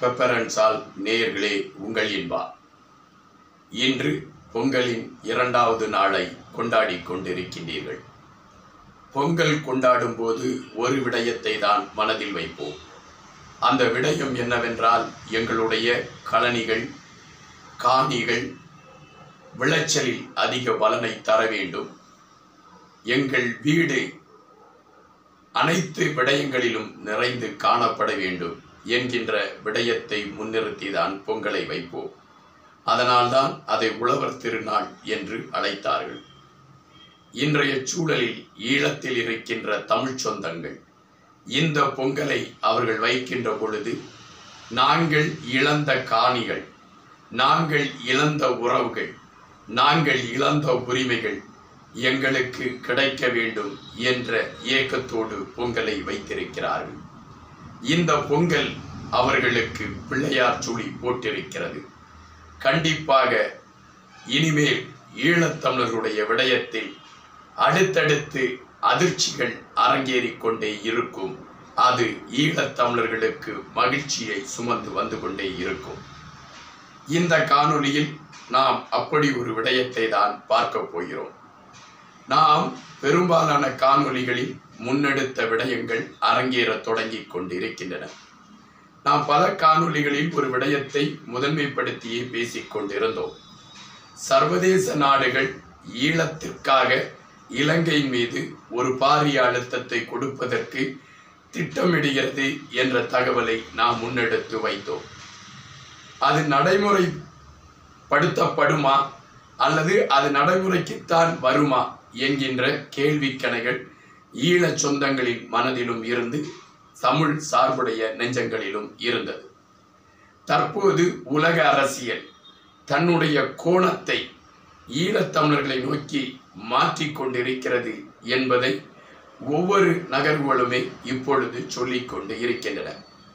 பெப்பரன்ஸால் நேயர்களே உங்கள் இன்பா இன்று பொங்கலின் இரண்டாவது நாளை கொண்டாடி கொண்டிருக்கின்றீர்கள் பொங்கல் கொண்டாடும் போது ஒரு விடயத்தை தான் மனதில் வைப்போம் அந்த விடயம் என்னவென்றால் எங்களுடைய கழனிகள் காணிகள் விளைச்சலில் அதிக பலனை தர வேண்டும் எங்கள் வீடு அனைத்து விடயங்களிலும் நிறைந்து காணப்பட வேண்டும் என்கின்ற விடயத்தை முன்னிறுத்திதான் பொங்கலை வைப்போம் அதனால்தான் அதை உழவர் திருநாள் என்று அழைத்தார்கள் இன்றைய சூழலில் ஈழத்தில் இருக்கின்ற தமிழ் சொந்தங்கள் இந்த பொங்கலை அவர்கள் வைக்கின்ற பொழுது நாங்கள் இழந்த காணிகள் நாங்கள் இழந்த உறவுகள் நாங்கள் இழந்த உரிமைகள் எங்களுக்கு கிடைக்க வேண்டும் என்ற ஏக்கத்தோடு பொங்கலை வைத்திருக்கிறார்கள் இந்த பொங்கல் அவர்களுக்கு பிள்ளையார் சுழி போட்டிருக்கிறது கண்டிப்பாக இனிமேல் ஈழத்தமிழர்களுடைய விடயத்தில் அடுத்தடுத்து அதிர்ச்சிகள் அரங்கேறிக் கொண்டே இருக்கும் அது ஈழத்தமிழர்களுக்கு மகிழ்ச்சியை சுமந்து வந்து கொண்டே இருக்கும் இந்த காணொளியில் நாம் அப்படி ஒரு விடயத்தை தான் பார்க்க போகிறோம் நாம் பெரும்பாலான காணொளிகளில் முன்னெடுத்த விடயங்கள் அரங்கேறத் தொடங்கிக் கொண்டிருக்கின்றன நாம் பல காணொளிகளில் ஒரு விடயத்தை முதன்மைப்படுத்தியே பேசிக் கொண்டிருந்தோம் சர்வதேச நாடுகள் ஈழத்திற்காக இலங்கை மீது ஒரு பாரிய அழுத்தத்தை கொடுப்பதற்கு திட்டமிடுகிறது என்ற தகவலை நாம் முன்னெடுத்து வைத்தோம் அது நடைமுறைப்படுத்தப்படுமா அல்லது அது நடைமுறைக்குத்தான் வருமா என்கின்ற கேள்விக்கணைகள் ஈழச் சொந்தங்களின் மனதிலும் இருந்து தமிழ் சார்புடைய நெஞ்சங்களிலும் இருந்தது தற்போது உலக அரசியல் தன்னுடைய கோணத்தை ஈழத்தமிழர்களை நோக்கி மாற்றிக் கொண்டிருக்கிறது என்பதை ஒவ்வொரு நகர்வுகளுமே இப்பொழுது சொல்லிக் கொண்டு இருக்கின்றன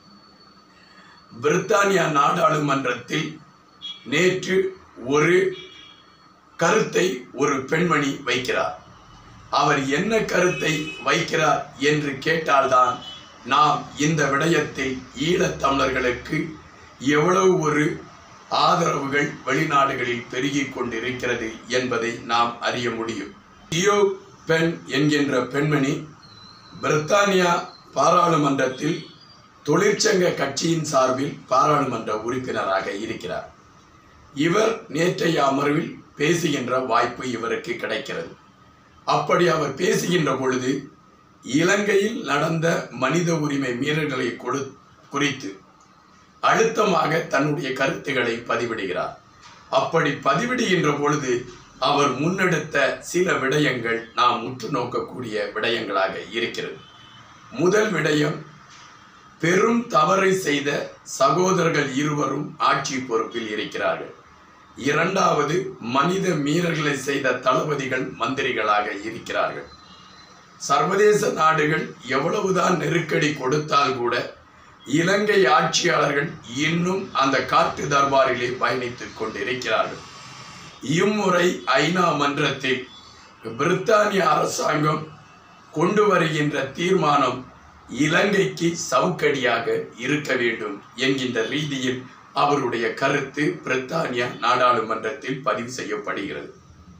பிரித்தானியா நாடாளுமன்றத்தில் நேற்று ஒரு கருத்தை ஒரு பெண்மணி வைக்கிறார் அவர் என்ன கருத்தை வைக்கிறார் என்று கேட்டால்தான் நாம் இந்த விடயத்தில் ஈழத்தமிழர்களுக்கு எவ்வளவு ஒரு ஆதரவுகள் வெளிநாடுகளில் பெருகிக் கொண்டிருக்கிறது என்பதை நாம் அறிய முடியும் தியோ பென் என்கின்ற பெண்மணி பிரித்தானியா பாராளுமன்றத்தில் தொழிற்சங்க கட்சியின் சார்பில் பாராளுமன்ற உறுப்பினராக இருக்கிறார் இவர் நேற்றைய அமர்வில் பேசுகின்ற வாய்ப்பு இவருக்கு கிடைக்கிறது அப்படி அவர் பேசுகின்ற பொழுது இலங்கையில் நடந்த மனித உரிமை மீறல்களை கொடு குறித்து அழுத்தமாக தன்னுடைய கருத்துக்களை பதிவிடுகிறார் அப்படி பதிவிடுகின்ற பொழுது அவர் முன்னெடுத்த சில விடயங்கள் நாம் உற்று நோக்கக்கூடிய விடயங்களாக இருக்கிறது முதல் விடயம் பெரும் தவறை செய்த சகோதரர்கள் இருவரும் ஆட்சி பொறுப்பில் இருக்கிறார்கள் இரண்டாவது மனித மீறல்களை செய்த தளபதிகள் மந்திரிகளாக இருக்கிறார்கள் சர்வதேச நாடுகள் எவ்வளவுதான் நெருக்கடி கொடுத்தால் கூட இலங்கை ஆட்சியாளர்கள் இன்னும் அந்த காட்டு தர்பாரிலே பயணித்துக் கொண்டிருக்கிறார்கள் இம்முறை ஐநா மன்றத்தில் பிரித்தானிய அரசாங்கம் கொண்டு வருகின்ற தீர்மானம் இலங்கைக்கு சவுக்கடியாக இருக்க வேண்டும் என்கின்ற ரீதியில் அவருடைய கருத்து பிரித்தானியா நாடாளுமன்றத்தில் பதிவு செய்யப்படுகிறது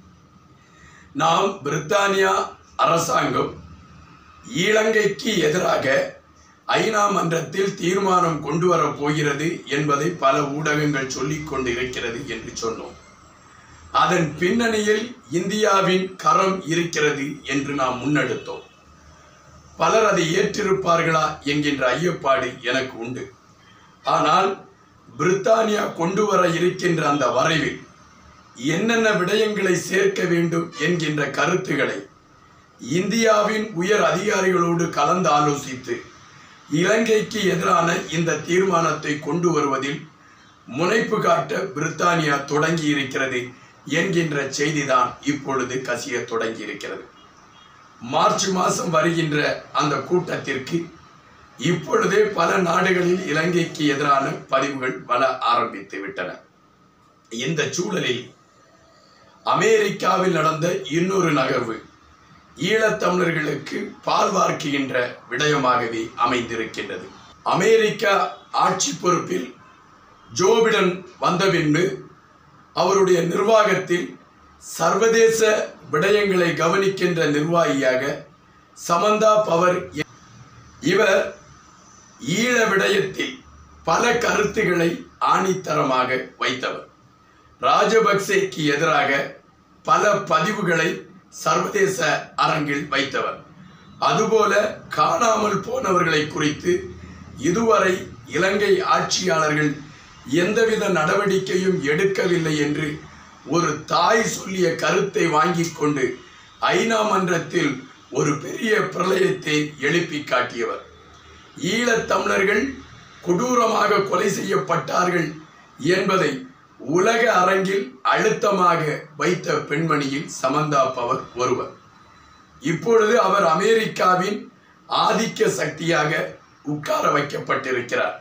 நாம் பிரித்தானியா அரசாங்கம் இலங்கைக்கு எதிராக ஐநா மன்றத்தில் தீர்மானம் கொண்டு வரப் போகிறது என்பதை பல ஊடகங்கள் சொல்லிக் கொண்டிருக்கிறது என்று சொன்னோம் அதன் பின்னணியில் இந்தியாவின் கரம் இருக்கிறது என்று நாம் முன்னெடுத்தோம் பலர் அதை ஏற்றிருப்பார்களா என்கின்ற ஐயப்பாடு எனக்கு உண்டு ஆனால் பிரித்தானியா கொண்டு வர இருக்கின்ற அந்த வரைவில் என்னென்ன விடயங்களை சேர்க்க வேண்டும் என்கின்ற கருத்துக்களை இந்தியாவின் உயர் அதிகாரிகளோடு கலந்து ஆலோசித்து இலங்கைக்கு எதிரான இந்த தீர்மானத்தை கொண்டு வருவதில் முனைப்பு காட்ட பிரித்தானியா தொடங்கி இருக்கிறது என்கின்ற செய்திதான் இப்பொழுது கசிய தொடங்கி இருக்கிறது மார்ச் மாதம் வருகின்ற அந்த கூட்டத்திற்கு இப்பொழுதே பல நாடுகளில் இலங்கைக்கு எதிரான பதிவுகள் வர ஆரம்பித்து விட்டன இந்த சூழலில் அமெரிக்காவில் நடந்த இன்னொரு நகர்வு ஈழத்தமிழர்களுக்கு பால் வார்க்குகின்ற விடயமாகவே அமைந்திருக்கின்றது அமெரிக்கா ஆட்சி பொறுப்பில் ஜோபிடன் வந்தபின்னு அவருடைய நிர்வாகத்தில் சர்வதேச விடயங்களை கவனிக்கின்ற நிர்வாகியாக சமந்தா பவர் இவர் ஈழ விடயத்தில் பல கருத்துக்களை ஆணித்தரமாக வைத்தவர் ராஜபக்சேக்கு எதிராக பல பதிவுகளை சர்வதேச அரங்கில் வைத்தவர் அதுபோல காணாமல் போனவர்களை குறித்து இதுவரை இலங்கை ஆட்சியாளர்கள் எந்தவித நடவடிக்கையும் எடுக்கவில்லை என்று ஒரு தாய் சொல்லிய கருத்தை வாங்கிக் கொண்டு ஐநா மன்றத்தில் ஒரு பெரிய பிரளயத்தை எழுப்பி காட்டியவர் ஈழத் தமிழர்கள் கொடூரமாக கொலை செய்யப்பட்டார்கள் என்பதை உலக அரங்கில் அழுத்தமாக வைத்த பெண்மணியில் சமந்தா பவர் ஒருவர் இப்பொழுது அவர் அமெரிக்காவின் ஆதிக்க சக்தியாக உட்கார வைக்கப்பட்டிருக்கிறார்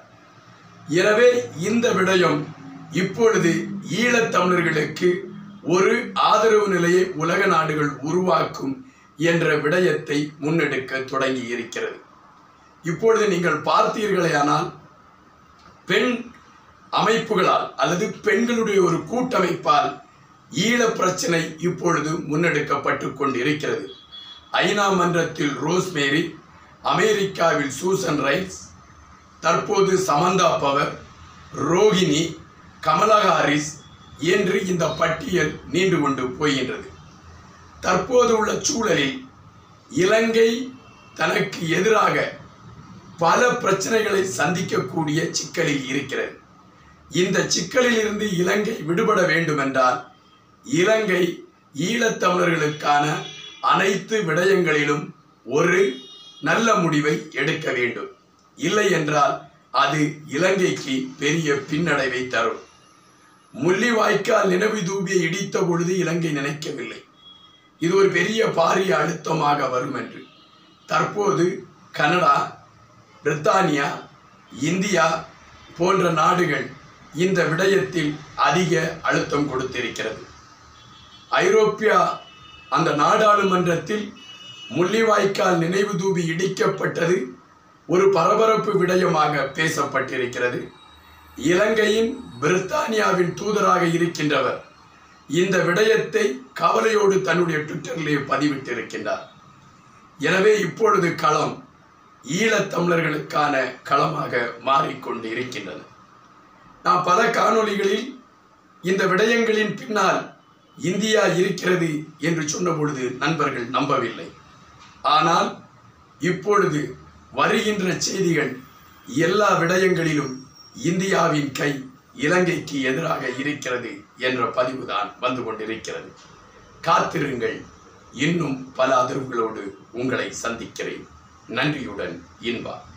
எனவே இந்த விடயம் இப்பொழுது ஈழத் தமிழர்களுக்கு ஒரு ஆதரவு நிலையை உலக நாடுகள் உருவாக்கும் என்ற விடயத்தை முன்னெடுக்க தொடங்கி இருக்கிறது இப்பொழுது நீங்கள் பார்த்தீர்களேயானால் பெண் அமைப்புகளால் அல்லது பெண்களுடைய ஒரு கூட்டமைப்பால் ஈழ பிரச்சனை இப்பொழுது முன்னெடுக்கப்பட்டு கொண்டிருக்கிறது ஐநா மன்றத்தில் ரோஸ்மேரி அமெரிக்காவில் சூசன் ரைஸ் தற்போது Samantha Power Rohini Kamala Harris என்று இந்த பட்டியல் நீண்டு கொண்டு போகின்றது தற்போது உள்ள சூழலில் இலங்கை தனக்கு எதிராக பல பிரச்சனைகளை சந்திக்கக்கூடிய சிக்கலில் இருக்கிறது இந்த சிக்கலில் இருந்து இலங்கை விடுபட வேண்டுமென்றால் இலங்கை ஈழத்தமிழர்களுக்கான அனைத்து விடயங்களிலும் ஒரு நல்ல முடிவை எடுக்க வேண்டும் இல்லை என்றால் அது இலங்கைக்கு பெரிய பின்னடைவை தரும் முள்ளிவாய்க்கால் நினைவு தூபியை இடித்த பொழுது இலங்கை நினைக்கவில்லை இது ஒரு பெரிய பாரிய அழுத்தமாக வரும் என்று தற்போது கனடா பிரித்தானியா இந்தியா போன்ற நாடுகள் இந்த விடயத்தில் அதிக அழுத்தம் கொடுத்திருக்கிறது ஐரோப்பியா அந்த நாடாளுமன்றத்தில் முள்ளிவாய்க்கால் நினைவு தூபி இடிக்கப்பட்டது ஒரு பரபரப்பு விடயமாக பேசப்பட்டிருக்கிறது இலங்கையின் பிரித்தானியாவின் தூதராக இருக்கின்றவர் இந்த விடயத்தை கவலையோடு தன்னுடைய ட்விட்டரிலே பதிவிட்டிருக்கின்றார் எனவே இப்பொழுது களம் ஈழத் தமிழர்களுக்கான களமாக மாறிக்கொண்டு இருக்கின்றது நான் பல காணொளிகளில் இந்த விடயங்களின் பின்னால் இந்தியா இருக்கிறது என்று சொன்னபொழுது நண்பர்கள் நம்பவில்லை ஆனால் இப்பொழுது வருகின்ற செய்திகள் எல்லா விடயங்களிலும் இந்தியாவின் கை இலங்கைக்கு எதிராக இருக்கிறது என்ற பதிவுதான் வந்து கொண்டிருக்கிறது காத்திருங்கள் இன்னும் பல அதிர்வுகளோடு உங்களை சந்திக்கிறேன் நன்றியுடன் இன்பா